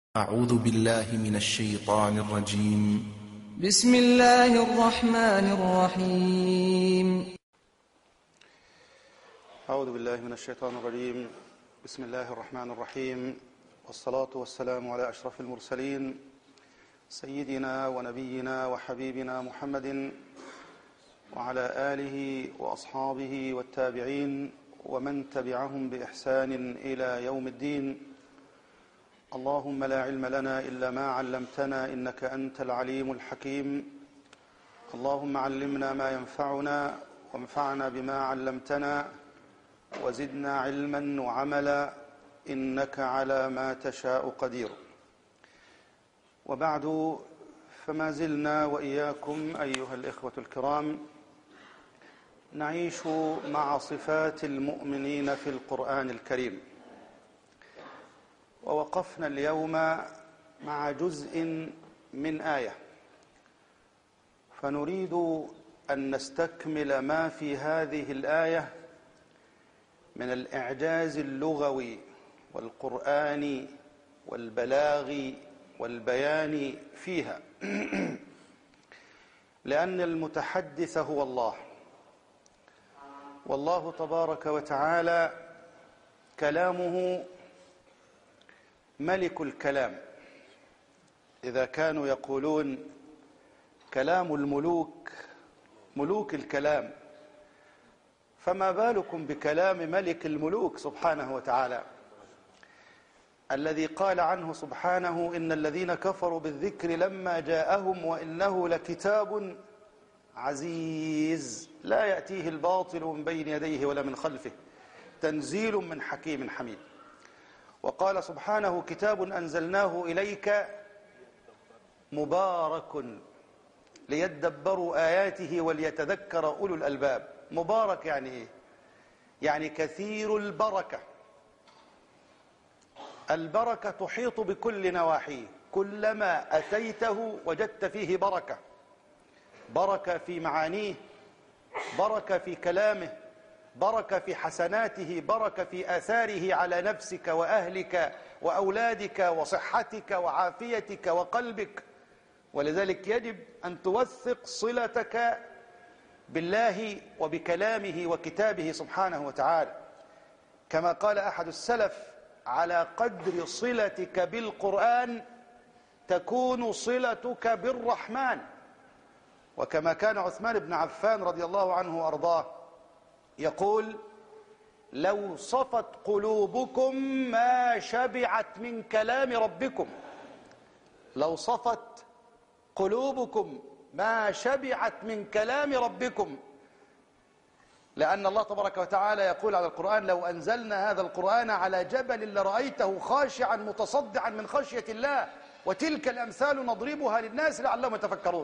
أعوذ بالله من الشيطان الرجيم بسم الله الرحمن الرحيم أعوذ بالله من الشيطان الرجيم بسم الله الرحمن الرحيم والصلاة والسلام على أشرف المرسلين سيدنا ونبينا وحبيبنا محمد وعلى آله وأصحابه والتابعين ومن تبعهم بإحسان إلى يوم الدين اللهم لا علم لنا إلا ما علمتنا إنك أنت العليم الحكيم اللهم علمنا ما ينفعنا وانفعنا بما علمتنا وزدنا علما وعملا إنك على ما تشاء قدير وبعد فما زلنا وإياكم أيها الإخوة الكرام نعيش مع صفات المؤمنين في القرآن الكريم ووقفنا اليوم مع جزء من آية فنريد أن نستكمل ما في هذه الآية من الإعجاز اللغوي والقرآن والبلاغ والبيان فيها لأن المتحدث هو الله والله تبارك وتعالى كلامه ملك الكلام إذا كانوا يقولون كلام الملوك ملوك الكلام فما بالكم بكلام ملك الملوك سبحانه وتعالى الذي قال عنه سبحانه إن الذين كفروا بالذكر لما جاءهم وإنه لكتاب عزيز لا يأتيه الباطل من بين يديه ولا من خلفه تنزيل من حكيم حميد وقال سبحانه كتاب أنزلناه إليك مبارك ليدبروا آياته وليتذكر أولو الألباب مبارك يعني إيه؟ يعني كثير البركة البركة تحيط بكل نواحيه كلما أتيته وجدت فيه بركة بركة في معانيه بركة في كلامه بركة في حسناته بركة في آثاره على نفسك وأهلك وأولادك وصحتك وعافيتك وقلبك ولذلك يجب أن توثق صلتك بالله وبكلامه وكتابه سبحانه وتعالى كما قال أحد السلف على قدر صلتك بالقرآن تكون صلتك بالرحمن وكما كان عثمان بن عفان رضي الله عنه وأرضاه يقول لو صفت قلوبكم ما شبعت من كلام ربكم لو صفت قلوبكم ما شبعت من كلام ربكم لأن الله تبارك وتعالى يقول على القرآن لو أنزلنا هذا القرآن على جبل لرأيته خاشعا متصدعا من خشية الله وتلك الأمثال نضربها للناس لعلهم يتفكرون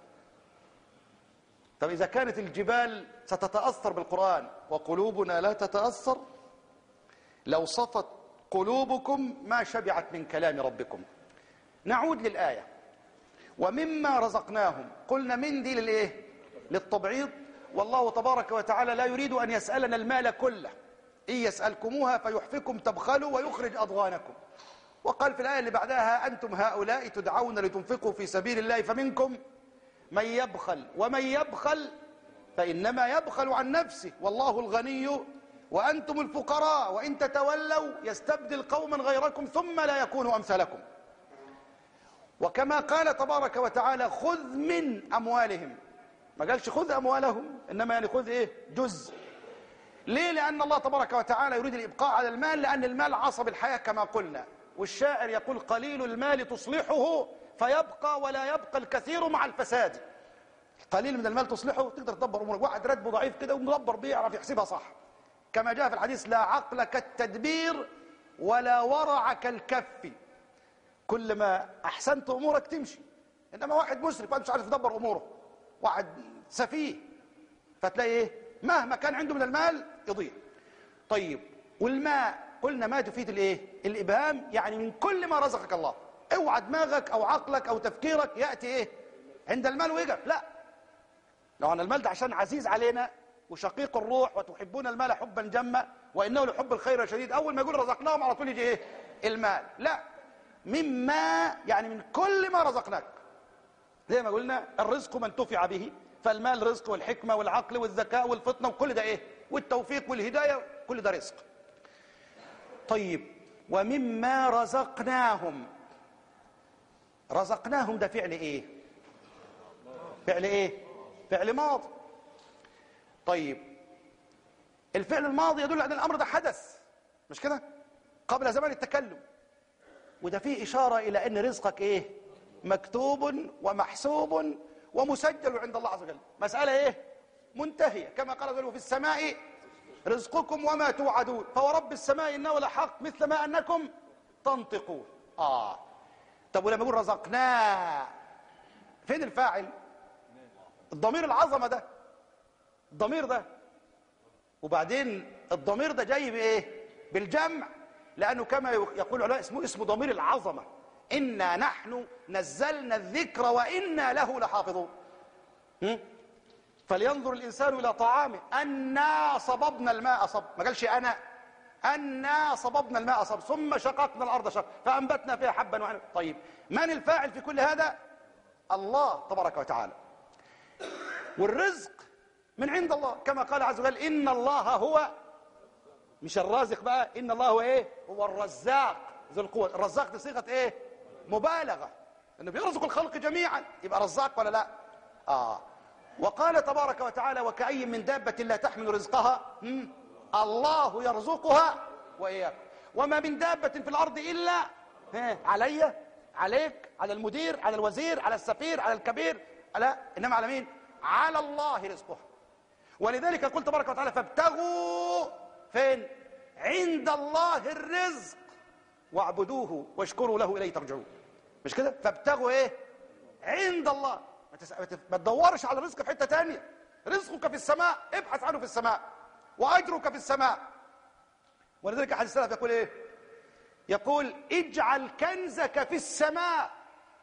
طب إذا كانت الجبال ستتأثر بالقرآن وقلوبنا لا تتأثر لو صفت قلوبكم ما شبعت من كلام ربكم نعود للآية ومما رزقناهم قلنا من دي للإيه للتبعيض والله تبارك وتعالى لا يريد أن يسألنا المال كله إن يسألكموها فيحفكم تبخلوا ويخرج أضغانكم وقال في الآية اللي بعدها أنتم هؤلاء تدعون لتنفقوا في سبيل الله فمنكم من يبخل ومن يبخل فإنما يبخل عن نفسه والله الغني وأنتم الفقراء وإن تتولوا يستبدل قوما غيركم ثم لا يكونوا أمثالكم وكما قال تبارك وتعالى خذ من أموالهم ما قالش خذ أموالهم إنما يعني خذ إيه جزء ليه لأن الله تبارك وتعالى يريد الإبقاء على المال لأن المال عصب الحياة كما قلنا والشاعر يقول قليل المال تصلحه فيبقى ولا يبقى الكثير مع الفساد قليل من المال تصلحه تقدر تدبر امورك واحد راتبه ضعيف كده ومدبر بيه يعرف يحسبها صح كما جاء في الحديث لا عقل كالتدبير ولا ورع كالكف كل ما احسنت امورك تمشي انما واحد مسرف مش عارف يدبر اموره واحد سفيه فتلاقي ايه مهما كان عنده من المال يضيع طيب والماء قلنا ما تفيد الايه الابهام يعني من كل ما رزقك الله اوعى دماغك او عقلك او تفكيرك ياتي ايه عند المال ويقف لا لو ان المال ده عشان عزيز علينا وشقيق الروح وتحبون المال حبا جما وانه لحب الخير شديد اول ما يقول رزقناهم على طول يجي ايه المال لا مما يعني من كل ما رزقناك زي ما قلنا الرزق من تفع به فالمال رزق والحكمة والعقل والذكاء والفطنة وكل ده ايه والتوفيق والهداية كل ده رزق طيب ومما رزقناهم رزقناهم ده فعل ايه فعل ايه فعل ماضي طيب الفعل الماضي يدل على ان الامر ده حدث مش كده قبل زمان التكلم وده فيه اشاره الى ان رزقك ايه مكتوب ومحسوب ومسجل عند الله عز وجل مساله ايه منتهيه كما قال ذلك في السماء رزقكم وما توعدون فورب السماء انه لحق مثل ما انكم تنطقون اه طب ولما يقول رزقناه فين الفاعل الضمير العظمه ده الضمير ده وبعدين الضمير ده جاي بايه بالجمع لانه كما يقول العلماء اسمه اسمه ضمير العظمه انا نحن نزلنا الذكر وانا له لحافظون هم؟ فلينظر الانسان الى طعامه انا صببنا الماء صب ما قالش انا انا صببنا الماء صب ثم شققنا الارض شق فانبتنا فيها حبا وعنبا طيب من الفاعل في كل هذا الله تبارك وتعالى والرزق من عند الله كما قال عز وجل ان الله هو مش الرازق بقى ان الله هو ايه هو الرزاق ذو القوه الرزاق دي صيغه ايه مبالغه انه بيرزق الخلق جميعا يبقى رزاق ولا لا اه وقال تبارك وتعالى وكأي من دابة لا تحمل رزقها هم؟ الله يرزقها وإياكم وما من دابة في الأرض إلا ها، علي عليك على المدير على الوزير على السفير على الكبير لا إنما على مين على الله رزقها ولذلك قلت تبارك وتعالى فابتغوا فين عند الله الرزق واعبدوه واشكروا له إليه ترجعون مش كده فابتغوا ايه عند الله ما, تس... ما, تف... ما تدورش على رزق في حته تانية رزقك في السماء ابحث عنه في السماء واجرك في السماء ولذلك احد السلف يقول ايه يقول اجعل كنزك في السماء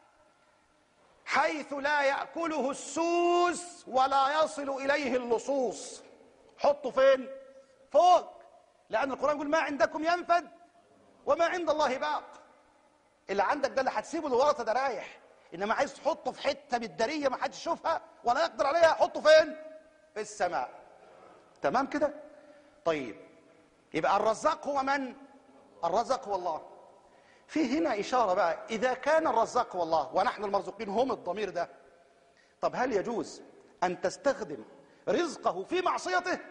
حيث لا ياكله السوس ولا يصل اليه اللصوص حطه فين فوق لان القران يقول ما عندكم ينفد وما عند الله باق اللي عندك ده اللي هتسيبه للورثه ده رايح انما عايز تحطه في حته بالداريه ما حدش يشوفها ولا يقدر عليها حطه فين في السماء تمام كده طيب يبقى الرزاق هو من الرزاق هو الله في هنا اشاره بقى اذا كان الرزاق هو الله ونحن المرزوقين هم الضمير ده طب هل يجوز ان تستخدم رزقه في معصيته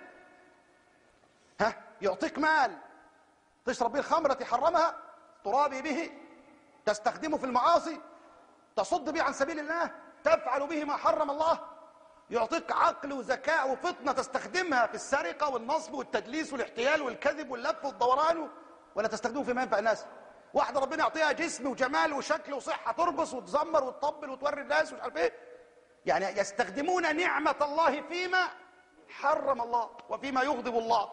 ها يعطيك مال تشرب به الخمر التي حرمها ترابي به تستخدمه في المعاصي تصد به عن سبيل الله تفعل به ما حرم الله يعطيك عقل وذكاء وفطنة تستخدمها في السرقة والنصب والتدليس والاحتيال والكذب واللف والدوران ولا تستخدمه فيما ينفع الناس واحدة ربنا يعطيها جسم وجمال وشكل وصحة ترقص وتزمر وتطبل وتوري الناس ومش عارف ايه يعني يستخدمون نعمة الله فيما حرم الله وفيما يغضب الله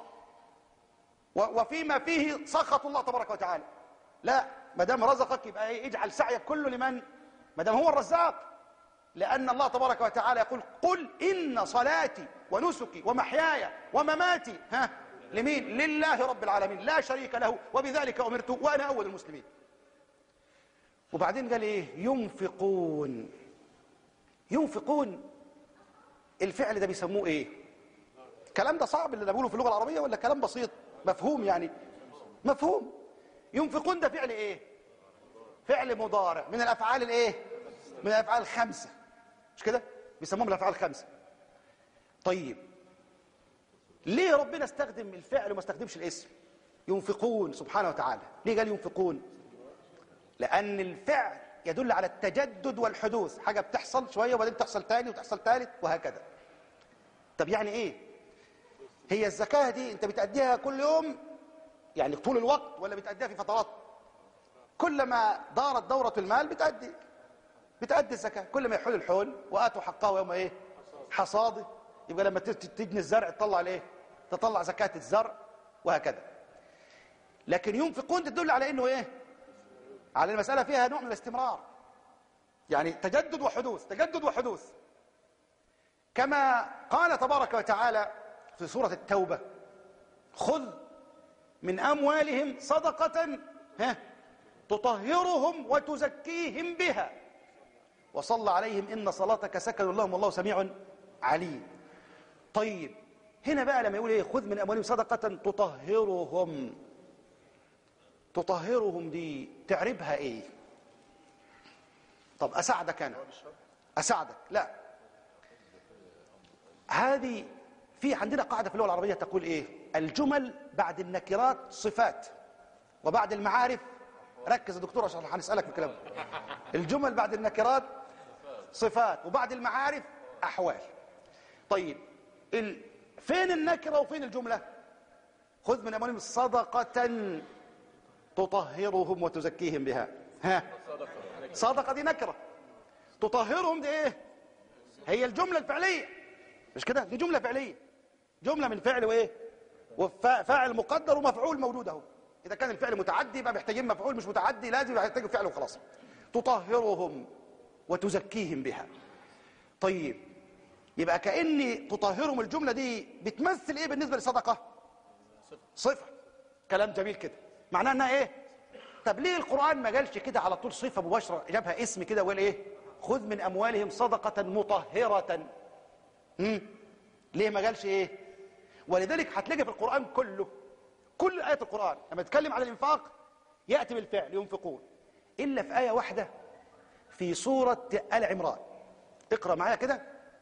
وفيما فيه سخط الله تبارك وتعالى لا ما دام رزقك يبقى ايه اجعل سعيك كله لمن ما دام هو الرزاق لان الله تبارك وتعالى يقول قل ان صلاتي ونسكي ومحياي ومماتي ها لمين لله رب العالمين لا شريك له وبذلك امرت وانا اول المسلمين وبعدين قال ايه ينفقون ينفقون الفعل ده بيسموه ايه الكلام ده صعب اللي انا بقوله في اللغه العربيه ولا كلام بسيط مفهوم يعني مفهوم ينفقون ده فعل ايه فعل مضارع من الافعال الايه من الافعال الخمسه مش كده بيسموهم الافعال الخمسه طيب ليه ربنا استخدم الفعل وما استخدمش الاسم ينفقون سبحانه وتعالى ليه قال ينفقون لان الفعل يدل على التجدد والحدوث حاجه بتحصل شويه وبعدين تحصل تاني وتحصل ثالث وهكذا طب يعني ايه هي الزكاه دي انت بتأديها كل يوم يعني طول الوقت ولا بتأديها في فترات كلما دارت دورة المال بتأدي بتأدي الزكاة كل ما يحول الحول وآتوا حقه يوم ايه حصاده يبقى لما تجني الزرع تطلع الايه تطلع زكاة الزرع وهكذا لكن ينفقون تدل على انه ايه على المسألة فيها نوع من الاستمرار يعني تجدد وحدوث تجدد وحدوث كما قال تبارك وتعالى في سورة التوبة خذ من أموالهم صدقة ها تطهرهم وتزكيهم بها وصلى عليهم إن صلاتك سكن لهم والله سميع عليم طيب هنا بقى لما يقول ايه خذ من اموالهم صدقه تطهرهم تطهرهم دي تعربها ايه طب اساعدك انا اساعدك لا هذه في عندنا قاعده في اللغه العربيه تقول ايه الجمل بعد النكرات صفات وبعد المعارف ركز يا دكتور عشان هنسالك في الكلام الجمل بعد النكرات صفات وبعد المعارف احوال طيب ال... فين النكره وفين الجمله خذ من اموالهم صدقه تطهرهم وتزكيهم بها ها صدقه دي نكره تطهرهم دي ايه هي الجمله الفعليه مش كده دي جمله فعليه جمله من فعل وايه وفاعل مقدر ومفعول موجود اهو اذا كان الفعل متعدي يبقى محتاجين مفعول مش متعدي لازم يحتاجوا فعل وخلاص تطهرهم وتزكيهم بها طيب يبقى كأني تطهرهم الجملة دي بتمثل ايه بالنسبة للصدقة صفة كلام جميل كده معناه انها ايه طب ليه القرآن ما قالش كده على طول صفة مباشرة جابها اسم كده وقال ايه خذ من اموالهم صدقة مطهرة هم؟ ليه ما قالش ايه ولذلك هتلاقي في القرآن كله كل آية القرآن لما يتكلم عن الإنفاق يأتي بالفعل ينفقون إلا في آية واحدة في سورة آل عمران اقرأ معايا كده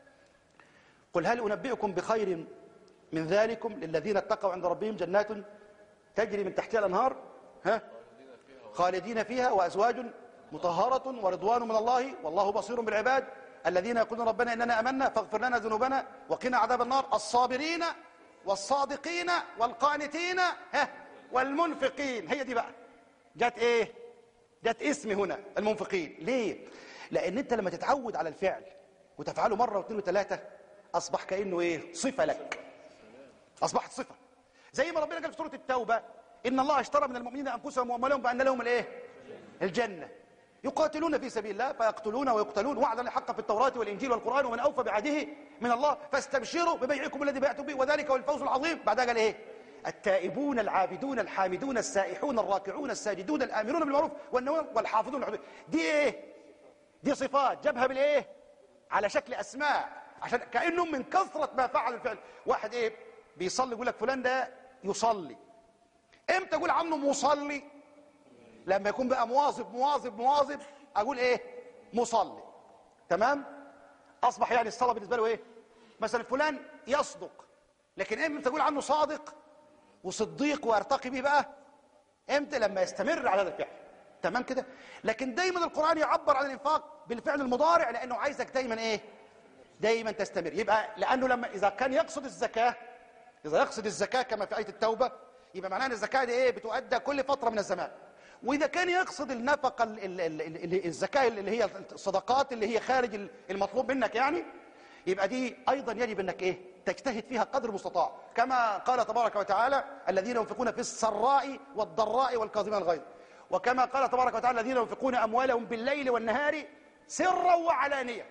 قل هل أنبئكم بخير من ذلكم للذين اتقوا عند ربهم جنات تجري من تحتها الأنهار ها خالدين فيها وأزواج مطهرة ورضوان من الله والله بصير بالعباد الذين يقولون ربنا إننا أمنا فاغفر لنا ذنوبنا وقنا عذاب النار الصابرين والصادقين والقانتين ها والمنفقين هي دي بقى جت ايه جت اسم هنا المنفقين ليه لان انت لما تتعود على الفعل وتفعله مره واثنين وثلاثه اصبح كانه ايه صفه لك اصبحت صفه زي ما ربنا قال في سوره التوبه ان الله اشترى من المؤمنين انفسهم واموالهم بان لهم الايه الجنه يقاتلون في سبيل الله فيقتلون ويقتلون وعدا حقا في التوراة والإنجيل والقرآن ومن أوفى بعهده من الله فاستبشروا ببيعكم الذي بعتم به وذلك هو الفوز العظيم بعدها قال إيه التائبون العابدون الحامدون السائحون الراكعون الساجدون الآمرون بالمعروف والنهون والحافظون الحدود دي إيه دي صفات جابها بالإيه على شكل أسماء عشان كأنهم من كثرة ما فعل الفعل واحد إيه بيصلي يقول لك فلان ده يصلي امتى اقول عنه مصلي لما يكون بقى مواظب مواظب مواظب اقول ايه مصلي تمام اصبح يعني الصلاه بالنسبه له ايه مثلا فلان يصدق لكن امتى تقول عنه صادق وصديق وارتقي به بقى امتى لما يستمر على هذا الفعل تمام كده لكن دايما القران يعبر عن الانفاق بالفعل المضارع لانه عايزك دايما ايه دايما تستمر يبقى لانه لما اذا كان يقصد الزكاه اذا يقصد الزكاه كما في ايه التوبه يبقى معناها ان الزكاه دي ايه بتؤدى كل فتره من الزمان واذا كان يقصد النفقه ال- ال- ال- الزكاه اللي هي الصدقات اللي هي خارج المطلوب منك يعني يبقى دي ايضا يجب انك ايه تجتهد فيها قدر المستطاع كما قال تبارك وتعالى الذين ينفقون في السراء والضراء والكاظمين الغيظ وكما قال تبارك وتعالى الذين ينفقون اموالهم بالليل والنهار سرا وعلانيه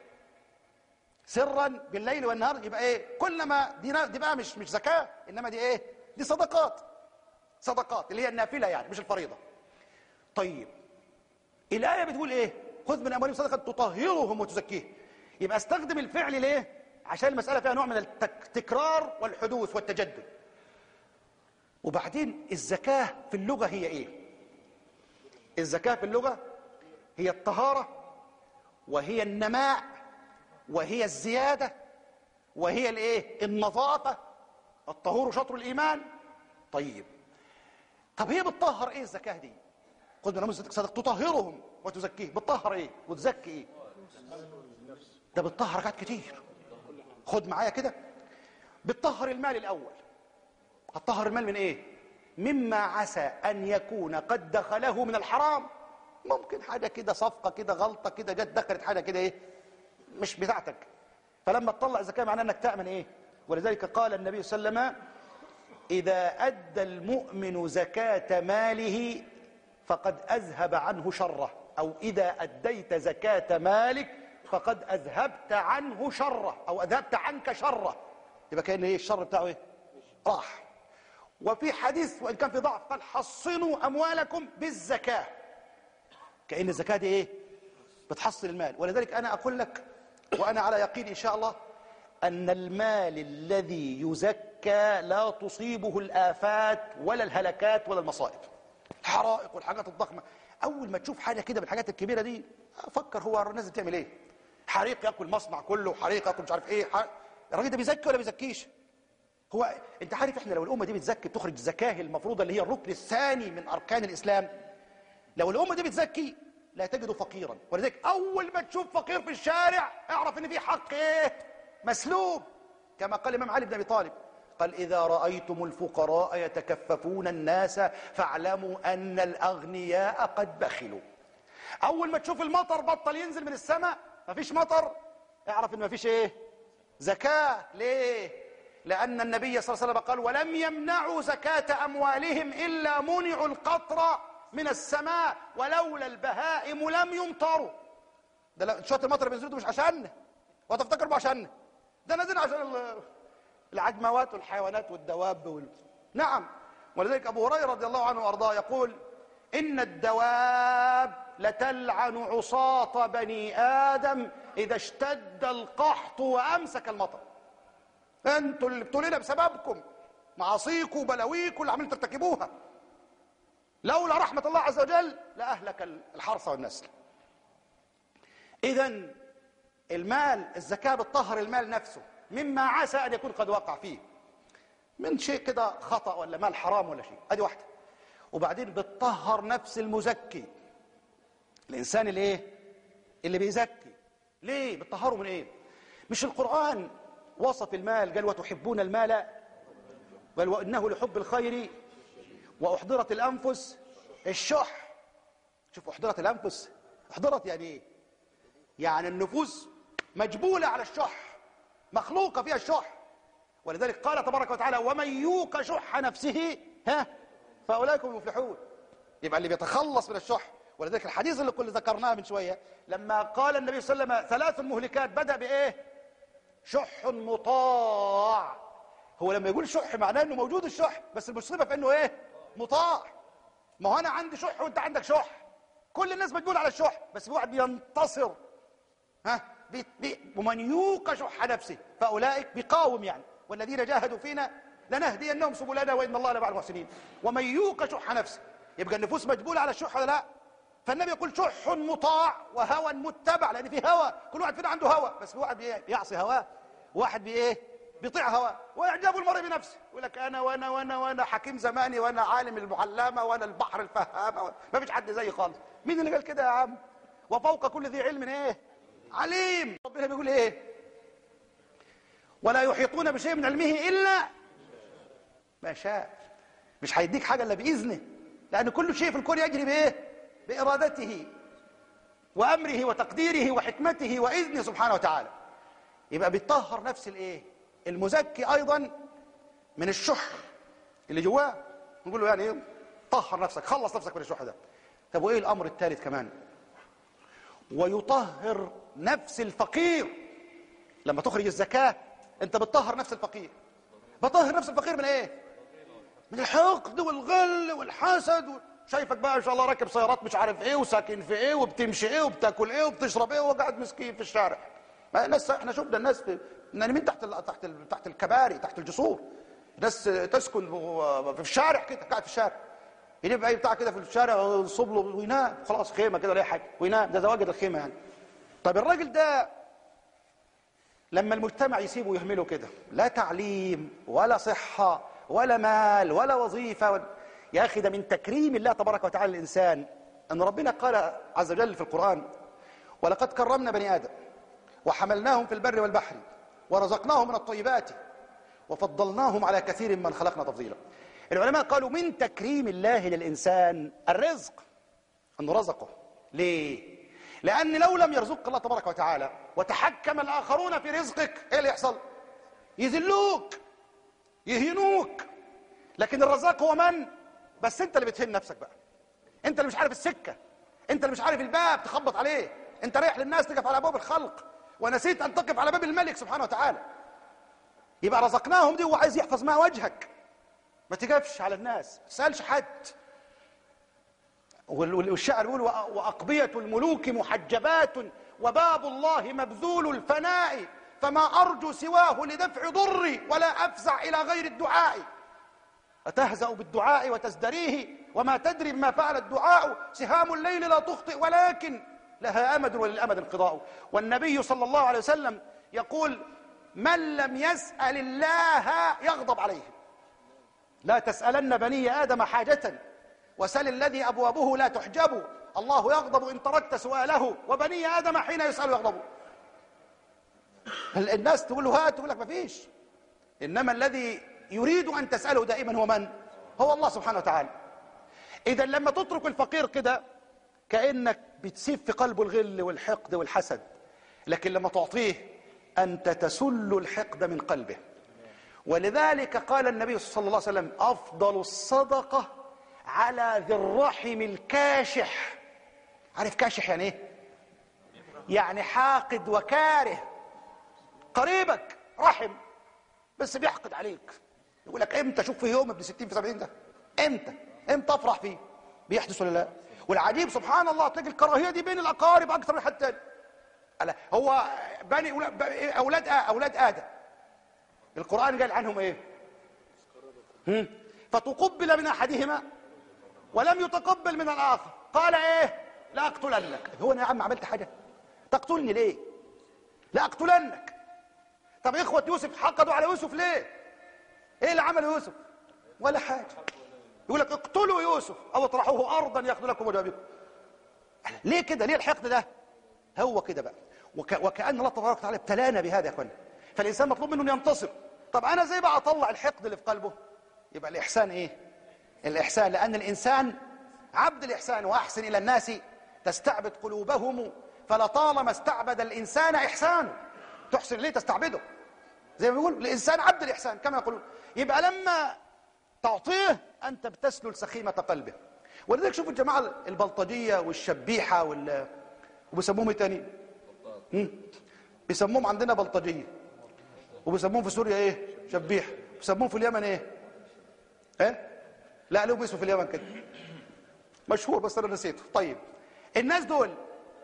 سرا بالليل والنهار يبقى ايه كلما دي, نا- دي بقى مش مش زكاه انما دي ايه دي صدقات صدقات اللي هي النافله يعني مش الفريضه طيب الآية بتقول إيه خذ من أموالهم صدقة تطهرهم وتزكيهم يبقى استخدم الفعل ليه عشان المسألة فيها نوع من التكرار والحدوث والتجدد وبعدين الزكاة في اللغة هي إيه الزكاة في اللغة هي الطهارة وهي النماء وهي الزيادة وهي الإيه النظافة الطهور شطر الإيمان طيب طب هي بتطهر إيه الزكاة دي خذ من اموالهم صدقه تطهرهم وتزكيهم بتطهر ايه وتزكي ايه ده بتطهر حاجات كتير خد معايا كده بتطهر المال الاول هتطهر المال من ايه مما عسى ان يكون قد دخله من الحرام ممكن حاجه كده صفقه كده غلطه كده جت دخلت حاجه كده ايه مش بتاعتك فلما تطلع زكاه معناه انك تامن ايه ولذلك قال النبي صلى الله عليه وسلم اذا ادى المؤمن زكاه ماله فقد أذهب عنه شره أو إذا أديت زكاة مالك فقد أذهبت عنه شره أو أذهبت عنك شره يبقى كأن إيه الشر بتاعه إيه راح وفي حديث وإن كان في ضعف قال حصنوا أموالكم بالزكاة كأن الزكاة دي إيه بتحصل المال ولذلك أنا أقول لك وأنا على يقين إن شاء الله أن المال الذي يزكى لا تصيبه الآفات ولا الهلكات ولا المصائب الحرائق والحاجات الضخمة أول ما تشوف حاجة كده من الحاجات الكبيرة دي فكر هو الناس بتعمل إيه حريق ياكل مصنع كله حريق ياكل مش عارف إيه حريق. الراجل ده بيزكي ولا بيزكيش هو انت عارف احنا لو الامه دي بتزكي بتخرج الزكاه المفروضه اللي هي الركن الثاني من اركان الاسلام لو الامه دي بتزكي لا تجد فقيرا ولذلك اول ما تشوف فقير في الشارع اعرف ان في حق ايه مسلوب كما قال الامام علي بن ابي طالب قال اذا رايتم الفقراء يتكففون الناس فاعلموا ان الاغنياء قد بخلوا اول ما تشوف المطر بطل ينزل من السماء مفيش مطر اعرف ان مفيش ايه زكاه ليه لأن النبي صلى الله عليه وسلم قال ولم يمنعوا زكاة أموالهم إلا منعوا القطر من السماء ولولا البهائم لم يمطروا ده لا شوية المطر بينزلوا ده مش عشاننا وتفتكر بقى عشاننا ده نازل عشان ال- العجموات والحيوانات والدواب وال... نعم ولذلك أبو هريرة رضي الله عنه وأرضاه يقول إن الدواب لتلعن عصاة بني آدم إذا اشتد القحط وأمسك المطر انتوا اللي ابتلينا بسببكم معاصيكم وبلاويكم اللي عمالين ترتكبوها لولا رحمة الله عز وجل لأهلك الحرث والنسل إذا المال الزكاة بتطهر المال نفسه مما عسى أن يكون قد وقع فيه من شيء كده خطأ ولا مال حرام ولا شيء أدي واحدة وبعدين بتطهر نفس المزكي الإنسان اللي إيه اللي بيزكي ليه بتطهره من إيه مش القرآن وصف المال قال وتحبون المال بل وإنه لحب الخير وأحضرت الأنفس الشح شوف أحضرت الأنفس أحضرت يعني إيه يعني النفوس مجبولة على الشح مخلوقة فيها الشح ولذلك قال تبارك وتعالى ومن يوق شح نفسه ها فأولئك هم المفلحون يبقى اللي بيتخلص من الشح ولذلك الحديث اللي كل ذكرناه من شوية لما قال النبي صلى الله عليه وسلم ثلاث مهلكات بدأ بإيه شح مطاع هو لما يقول شح معناه انه موجود الشح بس المصيبه في انه ايه مطاع ما هو انا عندي شح وانت عندك شح كل الناس بتقول على الشح بس في واحد بينتصر ها بي بي ومن يوق شح نفسه فاولئك بيقاوم يعني والذين جاهدوا فينا لنهدينهم سبلنا وان الله لمع المحسنين ومن يوق شح نفسه يبقى النفوس مجبوله على الشح ولا لا فالنبي يقول شح مطاع وهوى متبع لان في هوى كل واحد فينا عنده هوى بس في واحد بي- بيعصي هواه واحد بايه بيطيع هواه واعجاب المرء بنفسه يقول لك انا وانا وانا وانا حكيم زماني وانا عالم المعلمه وانا البحر الفهامه ما فيش حد زيي خالص مين اللي قال كده يا عم وفوق كل ذي علم ايه عليم ربنا بيقول ايه ولا يحيطون بشيء من علمه الا ما شاء مش هيديك حاجه الا باذنه لان كل شيء في الكون يجري بايه بارادته وامره وتقديره وحكمته واذنه سبحانه وتعالى يبقى بيطهر نفس الايه المزكي ايضا من الشح اللي جواه نقول له يعني ايه طهر نفسك خلص نفسك من الشح ده طب وايه الامر الثالث كمان ويطهر نفس الفقير لما تخرج الزكاه انت بتطهر نفس الفقير بطهر نفس الفقير من ايه من الحقد والغل والحسد و... شايفك بقى ان شاء الله راكب سيارات مش عارف ايه وساكن في ايه وبتمشي ايه وبتاكل ايه وبتشرب ايه وقاعد مسكين في الشارع ما الناس احنا شفنا الناس في نايمين تحت ال... تحت ال... تحت الكباري تحت الجسور ناس تسكن في الشارع كده قاعد في الشارع يجيب اي بتاع كده في الشارع ويصب له وينام خلاص خيمه كده ولا حاجه وينام ده زواجد الخيمه يعني طب الراجل ده لما المجتمع يسيبه ويهمله كده لا تعليم ولا صحة ولا مال ولا وظيفة ولا يا أخي ده من تكريم الله تبارك وتعالى الإنسان أن ربنا قال عز وجل في القرآن ولقد كرمنا بني آدم وحملناهم في البر والبحر ورزقناهم من الطيبات وفضلناهم على كثير من خلقنا تفضيلا العلماء قالوا من تكريم الله للإنسان الرزق أنه رزقه ليه؟ لأن لو لم يرزقك الله تبارك وتعالى وتحكم الآخرون في رزقك إيه اللي يحصل؟ يذلوك يهينوك لكن الرزاق هو من؟ بس أنت اللي بتهين نفسك بقى أنت اللي مش عارف السكة أنت اللي مش عارف الباب تخبط عليه أنت رايح للناس تقف على باب الخلق ونسيت أن تقف على باب الملك سبحانه وتعالى يبقى رزقناهم دي وهو عايز يحفظ ما وجهك ما تقفش على الناس ما تسألش حد وال- وال- والشاعر يقول وأ- وأقبية الملوك محجبات وباب الله مبذول الفناء فما أرجو سواه لدفع ضري ولا أفزع إلى غير الدعاء أتهزأ بالدعاء وتزدريه وما تدري بما فعل الدعاء سهام الليل لا تخطئ ولكن لها أمد وللأمد انقضاء والنبي صلى الله عليه وسلم يقول من لم يسأل الله يغضب عليه لا تسألن بني آدم حاجة وسل الذي أبوابه لا تحجب الله يغضب إن تركت سؤاله وبني آدم حين يسأل يغضب ال- الناس تقول له هات تقول لك ما فيش إنما الذي يريد أن تسأله دائما هو من؟ هو الله سبحانه وتعالى إذا لما تترك الفقير كده كأنك بتسيب في قلبه الغل والحقد والحسد لكن لما تعطيه أنت تسل الحقد من قلبه ولذلك قال النبي صلى الله عليه وسلم أفضل الصدقة على ذي الرحم الكاشح عارف كاشح يعني ايه يعني حاقد وكاره قريبك رحم بس بيحقد عليك يقول لك امتى اشوف في يوم ابن 60 في 70 ده امتى امتى افرح فيه بيحدث ولا لا والعجيب سبحان الله تلاقي الكراهيه دي بين الاقارب اكثر من حد تاني ألا هو بني اولاد اولاد ادم القران قال عنهم ايه هم؟ فتقبل من احدهما ولم يتقبل من الاخر قال ايه لا اقتلنك هو انا يا عم عملت حاجه تقتلني ليه لا اقتلنك طب اخوه يوسف حقدوا على يوسف ليه ايه اللي عمله يوسف ولا حاجه يقول لك اقتلوا يوسف او اطرحوه ارضا ياخذ لكم وجه ابيكم ليه كده ليه الحقد ده هو كده بقى وك... وكأن الله تبارك وتعالى ابتلانا بهذا يا اخوانا فالإنسان مطلوب منه أن ينتصر طب أنا زي بقى أطلع الحقد اللي في قلبه يبقى الإحسان إيه الإحسان لأن الإنسان عبد الإحسان وأحسن إلى الناس تستعبد قلوبهم فلطالما استعبد الإنسان إحسانه تحسن ليه تستعبده زي ما بيقول الإنسان عبد الإحسان كما يقولون يبقى لما تعطيه أنت بتسلل سخيمة قلبه ولذلك شوفوا الجماعة البلطجية والشبيحة وال وبيسموهم ايه تاني؟ هم؟ بيسموهم عندنا بلطجية وبيسموهم في سوريا ايه؟ شبيح بيسموهم في اليمن ايه؟ ايه؟ لا لهم اسمه في اليمن كده مشهور بس انا نسيته طيب الناس دول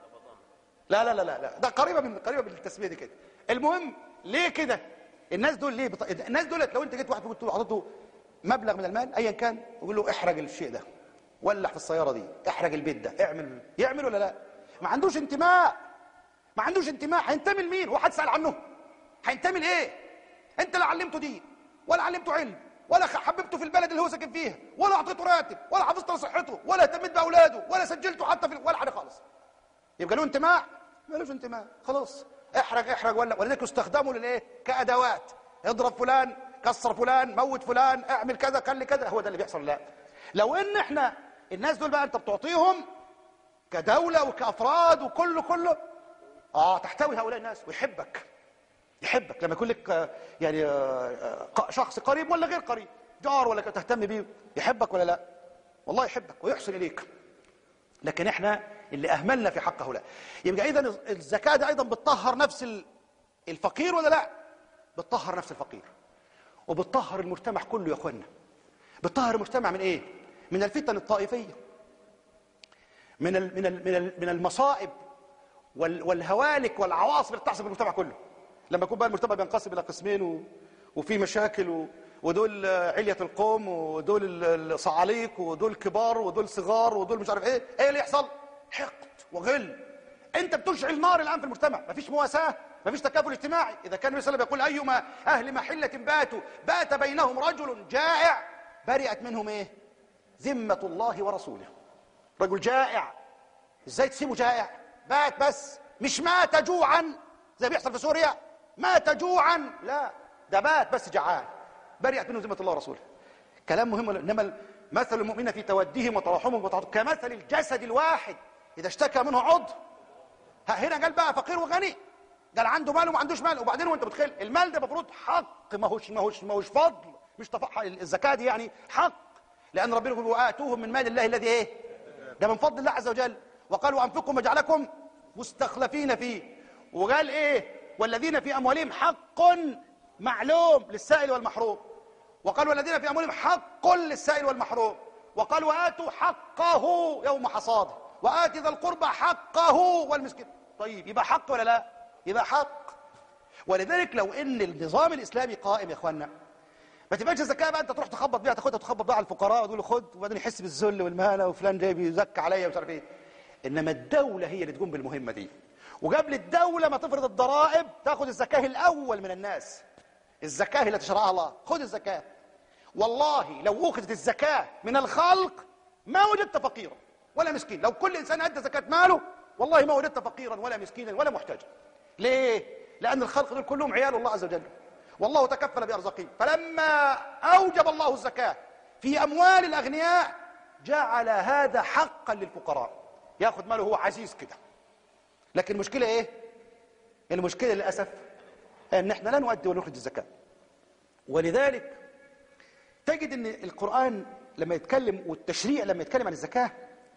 لا لا لا لا لا ده قريبه من قريبه من التسميه دي كده المهم ليه كده الناس دول ليه بط... الناس دولت لو انت جيت واحد قلت له اعطيته مبلغ من المال ايا كان وقول له احرق الشيء ده ولع في السياره دي احرق البيت ده اعمل يعمل ولا لا ما عندوش انتماء ما عندوش انتماء هينتمي لمين هو حد سال عنه هينتمي لايه انت لا علمته دين ولا علمته علم ولا حببته في البلد اللي هو ساكن فيها ولا اعطيته راتب ولا حافظت على صحته ولا اهتميت باولاده ولا سجلته حتى في ولا حاجه خالص يبقى له انتماء مالوش انتماء خلاص احرق احرق ولا ولذلك استخدموا للايه كادوات اضرب فلان كسر فلان موت فلان اعمل كذا خلي كذا هو ده اللي بيحصل لا لو ان احنا الناس دول بقى انت بتعطيهم كدوله وكافراد وكله كله اه تحتوي هؤلاء الناس ويحبك يحبك لما يكون لك آه، يعني آه، آه، شخص قريب ولا غير قريب جار ولا تهتم بيه يحبك ولا لا والله يحبك ويحسن اليك لكن احنا اللي اهملنا في حق هؤلاء يبقى اذا الزكاه دي ايضا بتطهر نفس ال- الفقير ولا لا بتطهر نفس الفقير وبتطهر المجتمع كله يا اخوانا بتطهر المجتمع من ايه من الفتن الطائفيه من ال من ال من ال من المصائب وال والهوالك والعواصف اللي بتحصل في المجتمع كله لما يكون بقى المجتمع بينقسم الى قسمين و وفي مشاكل و ودول آه، علية القوم ودول ال- الصعاليق ودول كبار ودول صغار ودول مش عارف ايه ايه اللي يحصل حقد وغل انت بتشعل نار الان في المجتمع مفيش مواساه مفيش تكافل اجتماعي اذا كان النبي صلى الله عليه وسلم يقول ايما اهل محله باتوا بات بينهم رجل جائع برئت منهم ايه ذمه الله ورسوله رجل جائع ازاي تسيبه جائع بات بس مش مات جوعا زي بيحصل في سوريا مات جوعا لا ده بات بس جعان برئت منه ذمه الله ورسوله كلام مهم ولا- انما مثل المؤمنين في توديهم وتراحمهم وتعاطفهم كمثل الجسد الواحد اذا اشتكى منه عضو ها هنا قال بقى فقير وغني قال عنده مال وما عندوش مال وبعدين وانت متخيل المال ده المفروض حق ما هوش ما هوش ما هوش فضل مش تفح الزكاه دي يعني حق لان ربنا يقول واتوهم من مال الله الذي ايه ده من فضل الله عز وجل وقال وانفقوا ما جعلكم مستخلفين فيه وقال ايه والذين في اموالهم حق معلوم للسائل والمحروم وقال والذين في اموالهم حق للسائل والمحروم وقال وآتوا حقه يوم حصاده وآت ذا القربى حقه والمسكين طيب يبقى حق ولا لا يبقى حق ولذلك لو ان النظام الاسلامي قائم يا اخوانا ما تبقاش الزكاه بقى انت تروح تخبط بيها تاخدها تخبط بقى على الفقراء وتقول له خد وبعدين يحس بالذل والمهانه وفلان جاي بيزكى عليا ومش عارف ايه انما الدوله هي اللي تقوم بالمهمه دي وقبل الدوله ما تفرض الضرائب تاخذ الزكاه الاول من الناس الزكاه اللي تشرعها الله خذ الزكاه والله لو اخذت الزكاه من الخلق ما وجدت فقيرا ولا مسكين لو كل انسان ادى زكاه ماله والله ما وجدت فقيرا ولا مسكينا ولا محتاجا ليه لان الخلق دول كلهم عيال الله عز وجل والله تكفل بارزاقهم فلما اوجب الله الزكاه في اموال الاغنياء جعل هذا حقا للفقراء ياخذ ماله هو عزيز كده لكن المشكله ايه المشكله للاسف ان احنا لا نؤدي ونخرج الزكاه ولذلك تجد ان القران لما يتكلم والتشريع لما يتكلم عن الزكاه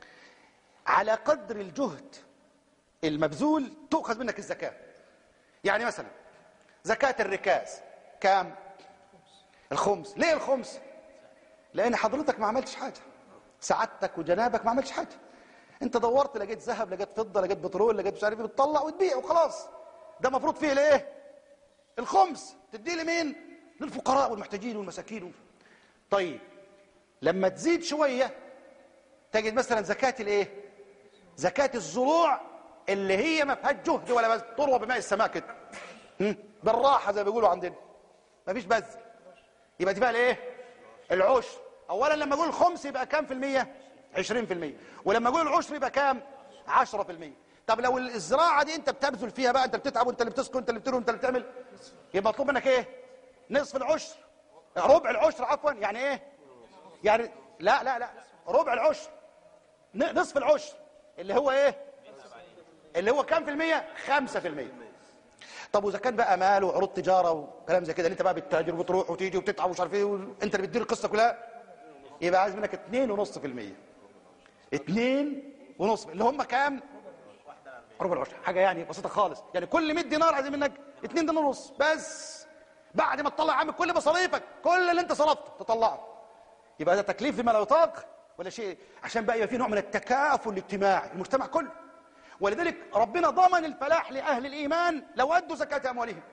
على قدر الجهد المبذول تؤخذ منك الزكاه يعني مثلا زكاه الركاز كام الخمس ليه الخمس لان حضرتك ما عملتش حاجه سعادتك وجنابك ما عملتش حاجه انت دورت لقيت ذهب لقيت فضه لقيت بترول لقيت مش عارف ايه بتطلع وتبيع وخلاص ده مفروض فيه الايه الخمس تديه لمين للفقراء والمحتاجين والمساكين طيب لما تزيد شويه تجد مثلا زكاه الايه زكاه الزروع اللي هي ما فيهاش جهد ولا بس تروى بماء السماء كده هم؟ بالراحه زي ما بيقولوا عندنا ما فيش بذل يبقى دي بقى الايه العشر اولا لما اقول الخمس يبقى كام في الميه 20% ولما اقول العشر يبقى كام 10% طب لو الزراعه دي انت بتبذل فيها بقى انت بتتعب وانت اللي بتسكن انت اللي بتروي انت اللي بتعمل يبقى مطلوب منك ايه نصف العشر ربع العشر عفوا يعني ايه يعني لا لا لا ربع العشر ن- نصف العشر اللي هو ايه اللي هو كام في المية خمسة في المية طب واذا كان بقى مال وعروض تجاره وكلام زي كده اللي انت بقى بتتاجر وبتروح وتيجي وبتتعب ومش عارف ايه وانت اللي بتدير القصه كلها يبقى عايز منك 2.5% 2.5 اللي هم كام؟ ربع العشر حاجه يعني بسيطه خالص يعني كل 100 دينار عايزين منك 2 دينار ونص بس بعد ما تطلع عامل كل مصاريفك كل اللي انت صرفته تطلعه يبقى ده تكليف لما لا يطاق ولا شيء عشان بقى يبقى في نوع من التكافل الاجتماعي المجتمع كله ولذلك ربنا ضمن الفلاح لاهل الايمان لو ادوا زكاه اموالهم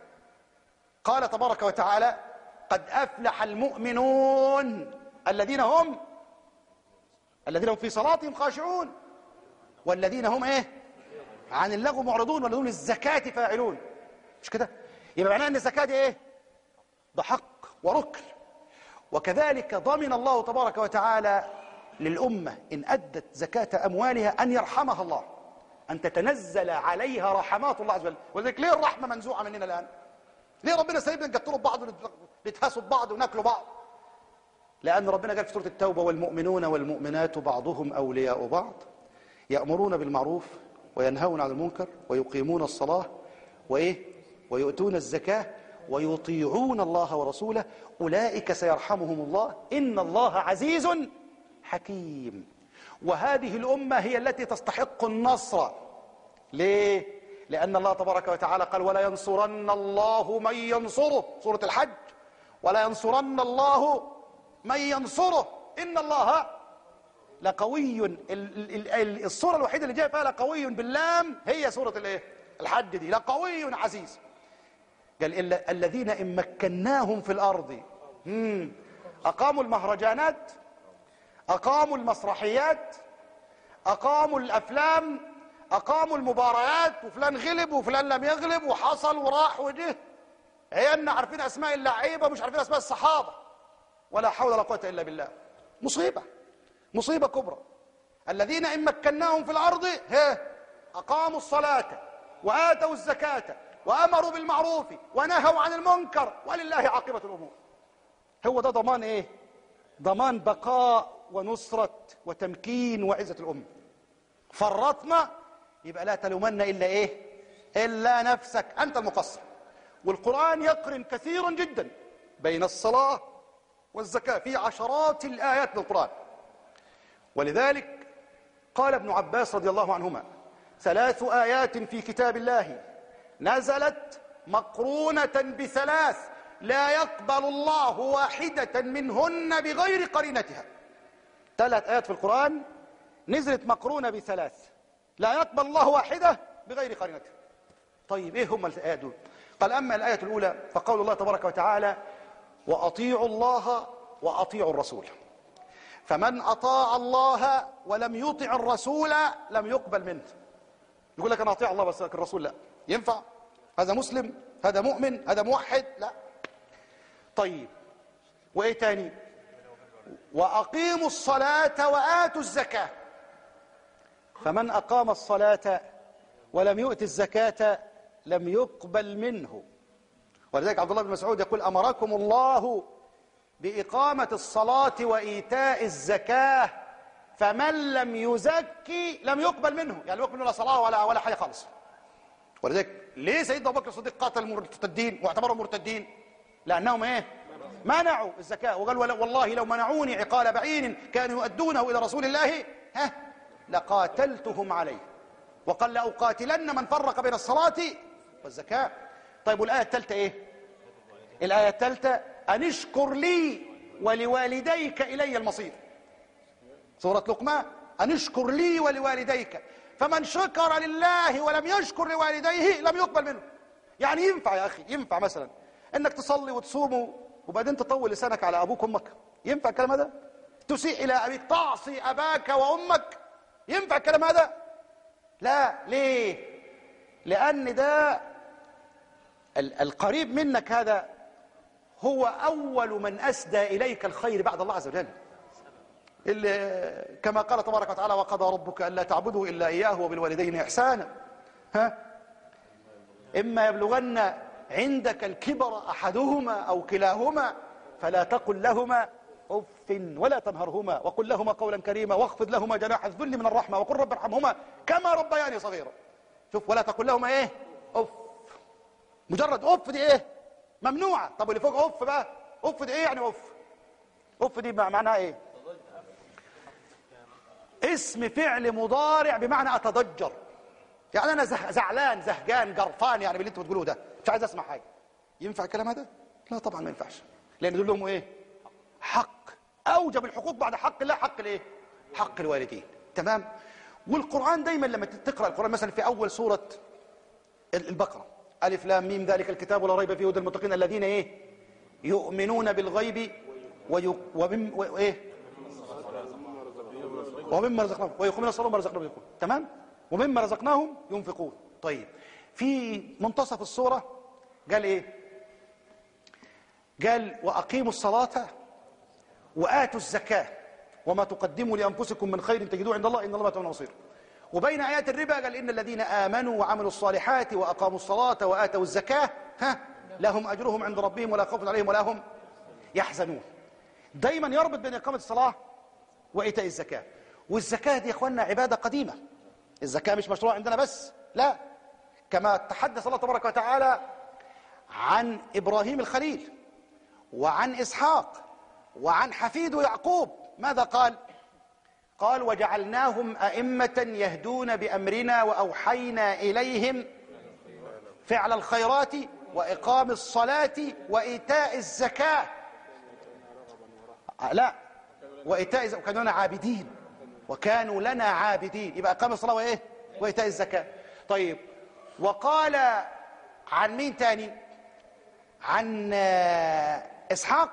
قال تبارك وتعالى قد افلح المؤمنون الذين هم الذين هم في صلاتهم خاشعون والذين هم ايه عن اللغو معرضون والذين للزكاه فاعلون مش كده يبقى معناه ان الزكاه دي ايه ده حق وركن وكذلك ضمن الله تبارك وتعالى للأمة إن أدت زكاة أموالها أن يرحمها الله أن تتنزل عليها رحمات الله عز وجل ولذلك ليه الرحمة منزوعة مننا الآن ليه ربنا سايبنا نقتلوا ببعض ونتهاسوا ببعض وناكلوا بعض لأن ربنا قال في سورة التوبة والمؤمنون والمؤمنات بعضهم أولياء بعض يأمرون بالمعروف وينهون عن المنكر ويقيمون الصلاة وإيه ويؤتون الزكاة ويطيعون الله ورسوله أولئك سيرحمهم الله إن الله عزيز حكيم وهذه الأمة هي التي تستحق النصر ليه؟ لأن الله تبارك وتعالى قال ولا ينصرن الله من ينصره سورة الحج ولا ينصرن الله من ينصره إن الله لقوي ال- ال- ال- الصورة الوحيدة اللي جاء فيها لقوي باللام هي سورة الايه الحج دي لقوي عزيز قال إلا الذين إن مكناهم في الأرض مم. أقاموا المهرجانات أقاموا المسرحيات أقاموا الأفلام أقاموا المباريات وفلان غلب وفلان لم يغلب وحصل وراح وجه عيالنا عارفين أسماء اللعيبة مش عارفين أسماء الصحابة ولا حول ولا قوة إلا بالله مصيبة مصيبة كبرى الذين إن مكناهم في الأرض ها أقاموا الصلاة وآتوا الزكاة وأمروا بالمعروف ونهوا عن المنكر ولله عاقبة الأمور هو ده ضمان إيه ضمان بقاء ونصرة وتمكين وعزة الأمة فرطنا يبقى لا تلومن إلا إيه إلا نفسك أنت المقصر والقرآن يقرن كثيرا جدا بين الصلاة والزكاة في عشرات الآيات من القرآن ولذلك قال ابن عباس رضي الله عنهما ثلاث آيات في كتاب الله نزلت مقرونة بثلاث لا يقبل الله واحدة منهن بغير قرينتها ثلاث آيات في القرآن نزلت مقرونة بثلاث لا يقبل الله واحدة بغير قرينته طيب ايه هم الآيات دول قال أما الآية الأولى فقول الله تبارك وتعالى وأطيعوا الله وأطيعوا الرسول فمن أطاع الله ولم يطع الرسول لم يقبل منه يقول لك أنا أطيع الله بس لكن الرسول لا ينفع هذا مسلم هذا مؤمن هذا موحد لا طيب وإيه تاني وأقيموا الصلاة وآتوا الزكاة فمن أقام الصلاة ولم يؤت الزكاة لم يقبل منه ولذلك عبد الله بن مسعود يقول أمركم الله بإقامة الصلاة وإيتاء الزكاة فمن لم يزكي لم يقبل منه يعني يقبل ولا صلاة ولا ولا حاجة خالص ولذلك ليه سيدنا أبو بكر الصديق قاتل المرتدين واعتبرهم مرتدين لأنهم إيه منعوا الزكاة وقال والله لو منعوني عقال بعير كانوا يؤدونه إلى رسول الله ها لقاتلتهم عليه وقال لأقاتلن من فرق بين الصلاة والزكاة طيب والآية الثالثة إيه الآية الثالثة أن اشكر لي ولوالديك إلي المصير سورة لقمان أن اشكر لي ولوالديك فمن شكر لله ولم يشكر لوالديه لم يقبل منه يعني ينفع يا أخي ينفع مثلا انك تصلي وتصوم وبعدين تطول لسانك على ابوك وامك ينفع الكلام هذا تسيء الى ابيك تعصي اباك وامك ينفع الكلام هذا لا ليه لان ده القريب منك هذا هو اول من اسدى اليك الخير بعد الله عز وجل اللي كما قال تبارك وتعالى وقضى ربك الا تعبدوا الا اياه وبالوالدين احسانا ها اما يبلغن عندك الكبر أحدهما أو كلاهما فلا تقل لهما أف ولا تنهرهما وقل لهما قولا كريما واخفض لهما جناح الذل من الرحمة وقل رب ارحمهما كما ربياني صغيرا شوف ولا تقل لهما ايه أف مجرد أف دي ايه ممنوعة طب اللي فوق أف بقى أف دي ايه يعني أف أف دي معناها ايه اسم فعل مضارع بمعنى أتضجر يعني أنا زعلان زهجان قرفان يعني باللي أنتوا بتقولوه ده مش عايز أسمع حاجة ينفع الكلام هذا؟ لا طبعا ما ينفعش لأن دول لهم إيه؟ حق أوجب الحقوق بعد حق الله حق الإيه؟ حق الوالدين تمام؟ والقرآن دايما لما تقرأ القرآن مثلا في أول سورة البقرة ألف لام ميم ذلك الكتاب لا ريب فيه هدى المتقين الذين إيه؟ يؤمنون بالغيب ويق... ومن وإيه؟ ومما رزقناهم ويقومون الصلاة ومما رزقناهم ينفقون تمام؟ ومما رزقناهم ينفقون طيب في منتصف السورة قال ايه قال وأقيموا الصلاة وآتوا الزكاة وما تقدموا لأنفسكم من خير تجدوه عند الله إن الله ما نصير وبين آيات الربا قال إن الذين آمنوا وعملوا الصالحات وأقاموا الصلاة وآتوا الزكاة ها لهم أجرهم عند ربهم ولا خوف عليهم ولا هم يحزنون دايما يربط بين إقامة الصلاة وإيتاء الزكاة والزكاة دي يا إخواننا عبادة قديمة الزكاة مش مشروع عندنا بس لا كما تحدث الله تبارك وتعالى عن إبراهيم الخليل وعن إسحاق وعن حفيده يعقوب ماذا قال قال وجعلناهم أئمة يهدون بأمرنا وأوحينا إليهم فعل الخيرات وإقام الصلاة وإيتاء الزكاة لا وإيتاء وكانوا لنا عابدين وكانوا لنا عابدين يبقى إقام الصلاة وإيه وإيتاء الزكاة طيب وقال عن مين تاني عن إسحاق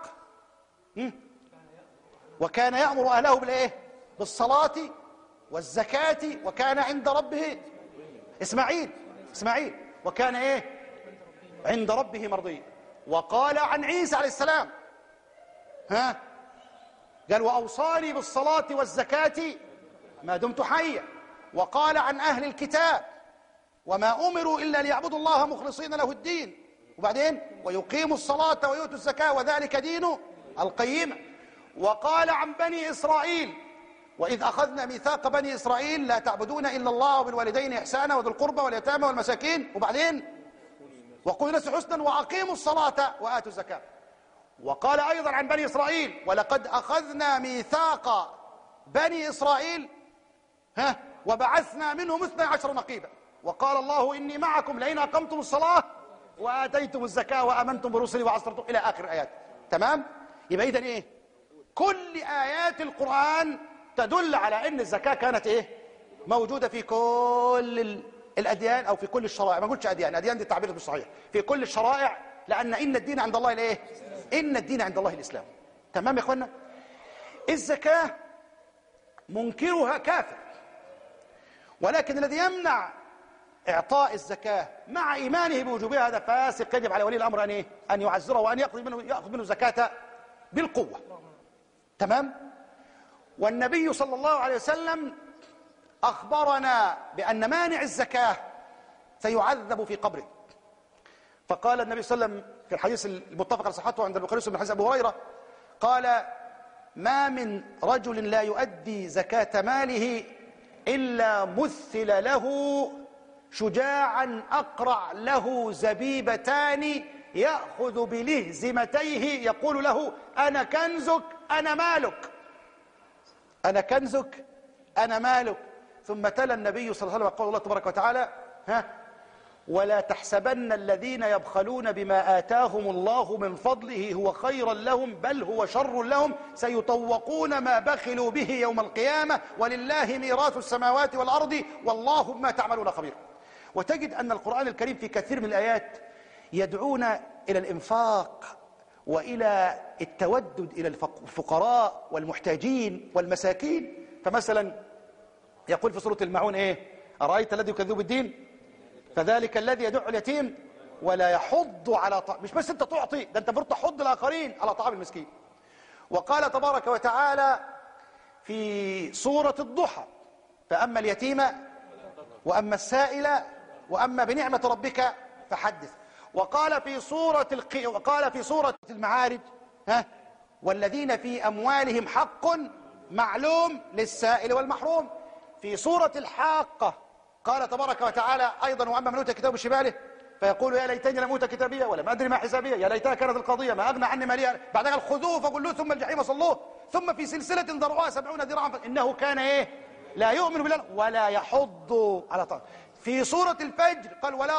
وكان يأمر أهله بالإيه بالصلاة والزكاة وكان عند ربه إسماعيل إسماعيل وكان إيه عند ربه مرضي وقال عن عيسى عليه السلام ها قال وأوصاني بالصلاة والزكاة ما دمت حيا وقال عن أهل الكتاب وما أمروا إلا ليعبدوا الله مخلصين له الدين وبعدين ويقيموا الصلاة ويؤتوا الزكاة وذلك دين القيمة وقال عن بني إسرائيل وإذ أخذنا ميثاق بني إسرائيل لا تعبدون إلا الله وبالوالدين إحسانا وذو القربى واليتامى والمساكين وبعدين وقولوا الناس حسنا وأقيموا الصلاة وآتوا الزكاة وقال أيضا عن بني إسرائيل ولقد أخذنا ميثاق بني إسرائيل ها وبعثنا منهم اثنى عشر نقيبا وقال الله إني معكم لئن أقمتم الصلاة وآتيتم الزكاة وآمنتم برسلي وعصرتم إلى آخر الآيات تمام يبقى إذن إيه كل آيات القرآن تدل على ان الزكاه كانت ايه موجوده في كل ال- الاديان او في كل الشرائع ما قلتش اديان اديان دي التعبير مش صحيح في كل الشرائع لان ان الدين عند الله الايه ان الدين عند الله الاسلام تمام يا اخوانا الزكاه منكرها كافر ولكن الذي يمنع اعطاء الزكاه مع ايمانه بوجوبها هذا فاسق يجب على ولي الامر ان ايه ان يعزره وان ياخذ منه ياخذ منه زكاه بالقوه تمام والنبي صلى الله عليه وسلم اخبرنا بان مانع الزكاه سيعذب في قبره فقال النبي صلى الله عليه وسلم في الحديث المتفق على صحته عند البخاري ومسلم من حديث ابو هريره قال ما من رجل لا يؤدي زكاه ماله الا مثل له شجاعا اقرع له زبيبتان ياخذ بلهزمتيه يقول له انا كنزك انا مالك أنا كنزك أنا مالك ثم تلا النبي صلى الله عليه وسلم قول الله تبارك وتعالى ها ولا تحسبن الذين يبخلون بما آتاهم الله من فضله هو خيرا لهم بل هو شر لهم سيطوقون ما بخلوا به يوم القيامة ولله ميراث السماوات والأرض والله بما تعملون خبير وتجد أن القرآن الكريم في كثير من الآيات يدعونا إلى الإنفاق والى التودد الى الفق- الفقراء والمحتاجين والمساكين فمثلا يقول في سوره المعون ايه ارايت الذي يكذب بالدين فذلك الذي يدع اليتيم ولا يحض على طعام مش بس انت تعطي ده انت المفروض تحض الاخرين على طعام المسكين وقال تبارك وتعالى في سوره الضحى فاما اليتيم واما السائل واما بنعمه ربك فحدث وقال في سوره الق... وقال في سوره المعارج ها والذين في اموالهم حق معلوم للسائل والمحروم في سوره الحاقه قال تبارك وتعالى ايضا واما من اوتي كتاب بشماله فيقول يا ليتني لم اوت كتابيه ولم ادري ما حسابيه يا ليتها كانت القضيه ما اغنى عني ماليه بعد قال خذوه فغلوه ثم الجحيم صلوه ثم في سلسله ذرعها سبعون ذراعا انه كان ايه لا يؤمن بالله ولا يحض على طعام في سورة الفجر قال ولا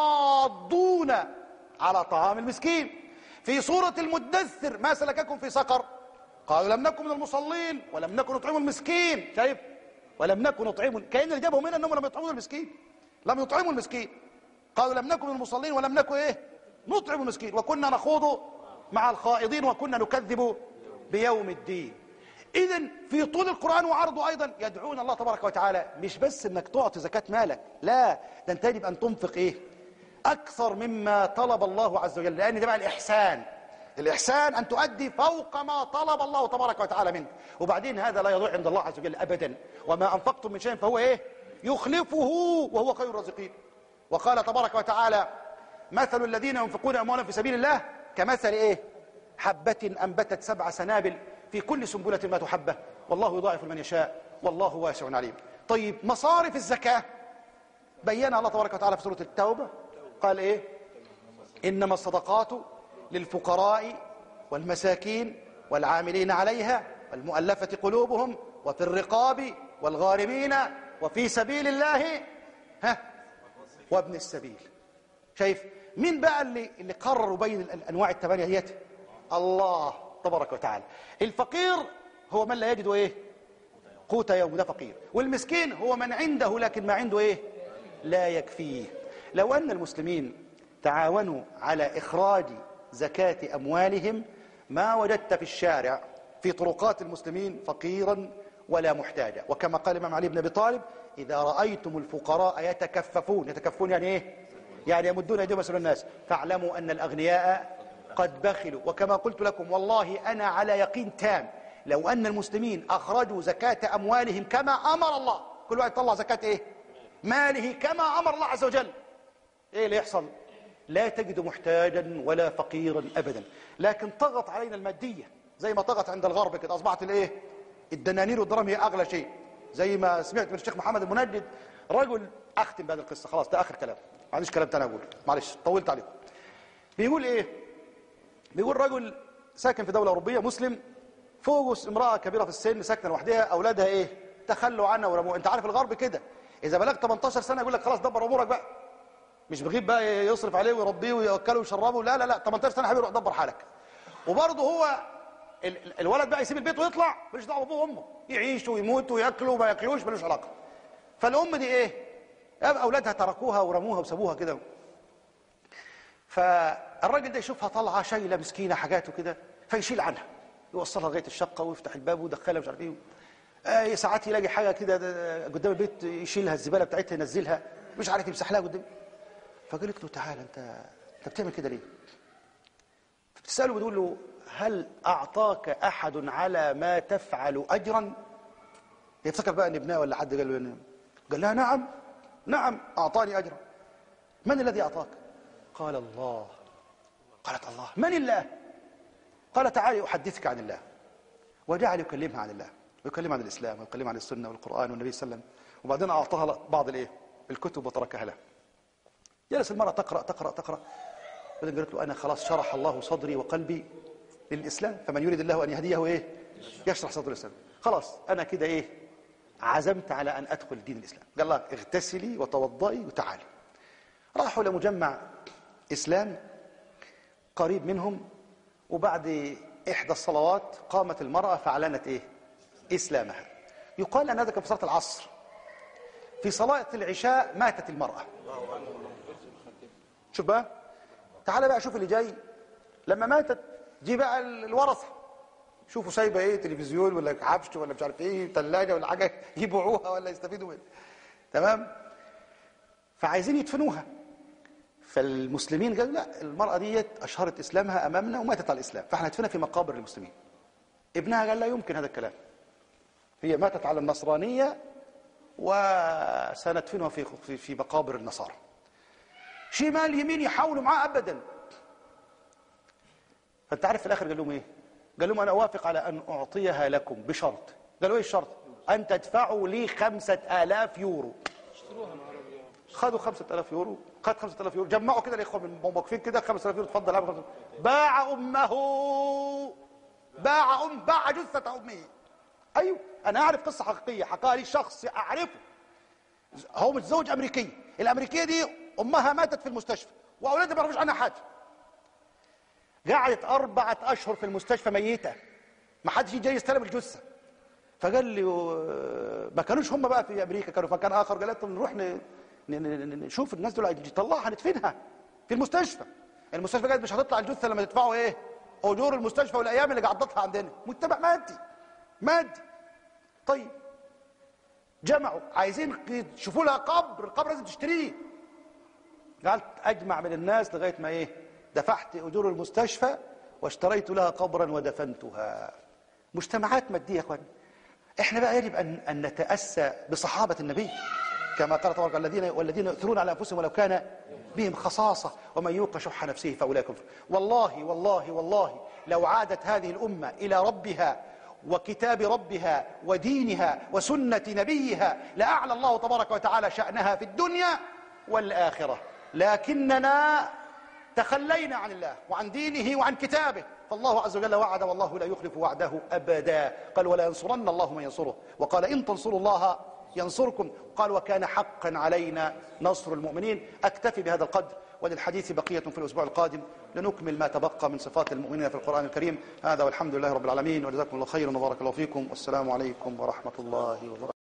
تحاضون على طعام المسكين في سورة المدثر ما سلككم في سقر قالوا لم نكن من المصلين ولم نكن نطعم المسكين شايف ولم نكن نطعم كأن اللي جابهم هنا انهم لم يطعموا المسكين لم يطعموا المسكين قالوا لم نكن من المصلين ولم نكن ايه نطعم المسكين وكنا نخوض مع الخائضين وكنا نكذب بيوم الدين اذا في طول القران وعرضه ايضا يدعون الله تبارك وتعالى مش بس انك تعطي زكاه مالك لا ده انت يجب ان تنفق ايه اكثر مما طلب الله عز وجل لان ده بقى الاحسان الاحسان ان تؤدي فوق ما طلب الله تبارك وتعالى منك وبعدين هذا لا يضيع عند الله عز وجل ابدا وما انفقتم من شيء فهو ايه يخلفه وهو خير الرازقين وقال تبارك وتعالى مثل الذين ينفقون اموالهم في سبيل الله كمثل ايه حبة أنبتت سبع سنابل في كل سنبلة ما حبة والله يضاعف لمن يشاء والله واسع عليم طيب مصارف الزكاة بينها الله تبارك وتعالى في سورة التوبة قال ايه إنما الصدقات للفقراء والمساكين والعاملين عليها والمؤلفة قلوبهم وفي الرقاب والغارمين وفي سبيل الله ها وابن السبيل شايف مين بقى اللي اللي قرروا بين ال- الانواع الثمانيه ديت الله تبارك وتعالى الفقير هو من لا يجد ايه قوت يوم ده فقير والمسكين هو من عنده لكن ما عنده ايه لا يكفيه لو ان المسلمين تعاونوا على اخراج زكاه اموالهم ما وجدت في الشارع في طرقات المسلمين فقيرا ولا محتاجا وكما قال الامام علي بن ابي طالب اذا رايتم الفقراء يتكففون يتكفون يعني ايه يعني يمدون ايديهم يسألون الناس فاعلموا ان الاغنياء قد بخلوا وكما قلت لكم والله انا على يقين تام لو ان المسلمين اخرجوا زكاه اموالهم كما امر الله كل واحد يطلع زكاه ايه ماله كما امر الله عز وجل ايه اللي يحصل لا تجد محتاجا ولا فقيرا ابدا لكن طغت علينا الماديه زي ما طغت عند الغرب كده اصبحت الايه الدنانير والدرهم هي اغلى شيء زي ما سمعت من الشيخ محمد المنجد رجل اختم بهذه القصه خلاص ده اخر كلام ما عنديش كلام تاني اقوله معلش طولت عليكم بيقول ايه بيقول رجل ساكن في دوله اوروبيه مسلم فوقه امراه كبيره في السن ساكنه لوحدها اولادها ايه تخلوا عنها ورموها انت عارف الغرب كده اذا بلغت 18 سنه يقول لك خلاص دبر امورك بقى مش بغيب بقى يصرف عليه ويربيه وياكله ويشربه لا لا لا 18 سنه حبيبي روح دبر حالك وبرضه هو ال- ال- الولد بقى يسيب البيت ويطلع ملوش دعوه بابوه وامه يعيشوا ويموتوا وياكلوا وما ياكلوش ملوش علاقه فالام دي ايه اولادها تركوها ورموها وسابوها كده فالراجل ده يشوفها طالعه شايله مسكينه حاجات وكده فيشيل عنها يوصلها لغايه الشقه ويفتح الباب ويدخلها مش عارف ايه آه ساعات يلاقي حاجه كده ده- قدام البيت يشيلها الزباله بتاعتها ينزلها مش عارف يمسح لها قدام فقالت له تعالى انت انت بتعمل كده ليه؟ فبتساله بتقول له هل اعطاك احد على ما تفعل اجرا؟ يفتكر بقى ان ابنها ولا حد قال له إن- قال لها نعم نعم اعطاني اجرا من الذي اعطاك؟ قال الله قالت الله من الله؟ قال تعالي احدثك عن الله وجعل يكلمها عن الله ويكلمها عن الاسلام ويكلمها عن السنه والقران والنبي صلى الله عليه وسلم وبعدين اعطاها بعض الايه؟ الكتب وتركها لها جلس المرأة تقرأ تقرأ تقرأ بعدين قالت له أنا خلاص شرح الله صدري وقلبي للإسلام فمن يريد الله أن يهديه إيه يشرح صدر الإسلام خلاص أنا كده إيه عزمت على أن أدخل دين الإسلام قال لها اغتسلي وتوضئي وتعالي راحوا لمجمع إسلام قريب منهم وبعد إحدى الصلوات قامت المرأة فأعلنت إيه إسلامها يقال أن هذا كان في صلاة العصر في صلاة العشاء ماتت المرأة شوف بقى تعال بقى شوف اللي جاي لما ماتت جي بقى ال- الورثه شوفوا سايبه ايه تلفزيون ولا عفش ولا مش عارف ايه ثلاجه ولا حاجه يبيعوها ولا يستفيدوا منها تمام فعايزين يدفنوها فالمسلمين قالوا لا المراه ديت اشهرت اسلامها امامنا وماتت على الاسلام فاحنا ندفنها في مقابر المسلمين ابنها قال لا يمكن هذا الكلام هي ماتت على النصرانيه وسندفنها في في- في مقابر النصارى شمال يمين يحاولوا معاه ابدا فانت عارف في الاخر قال لهم ايه قال لهم انا اوافق على ان اعطيها لكم بشرط قالوا ايه الشرط ان تدفعوا لي خمسة آلاف يورو خدوا خمسة آلاف يورو خد خمسة آلاف يورو جمعوا كده الاخوه من واقفين كده خمسة آلاف يورو اتفضل يا عم خمسة. باع امه باع ام باع جثه امه ايوه انا اعرف قصه حقيقيه حكاها لي شخص اعرفه هو متزوج امريكيه الامريكيه دي امها ماتت في المستشفى واولادها ما يعرفوش عنها حاجه قعدت أربعة أشهر في المستشفى ميتة ما حدش يجي يستلم الجثة فقال لي آه، ما كانوش هم بقى في أمريكا كانوا في مكان آخر قال لي طب نروح ن- ن- ن- نشوف الناس دول نطلعها ندفنها في المستشفى المستشفى قالت مش هتطلع الجثة لما تدفعوا إيه أجور المستشفى والأيام اللي قعدتها عندنا متبع مادي مادي طيب جمعوا عايزين يشوفوا لها قبر القبر لازم تشتريه قالت اجمع من الناس لغايه ما ايه دفعت اجور المستشفى واشتريت لها قبرا ودفنتها مجتمعات ماديه يا اخوان احنا بقى يجب ان ان نتاسى بصحابه النبي كما قال تبارك الذين والذين يؤثرون على انفسهم ولو كان بهم خصاصه ومن يوق شح نفسه فاولئك هم والله والله والله لو عادت هذه الامه الى ربها وكتاب ربها ودينها وسنه نبيها لاعلى الله تبارك وتعالى شانها في الدنيا والاخره لكننا تخلينا عن الله وعن دينه وعن كتابه فالله عز وجل وعد والله لا يخلف وعده ابدا قال ولا ينصرن الله من ينصره وقال ان تنصروا الله ينصركم قال وكان حقا علينا نصر المؤمنين اكتفي بهذا القدر وللحديث بقيه في الاسبوع القادم لنكمل ما تبقى من صفات المؤمنين في القران الكريم هذا والحمد لله رب العالمين وجزاكم الله خيرا وبارك الله فيكم والسلام عليكم ورحمه الله وبركاته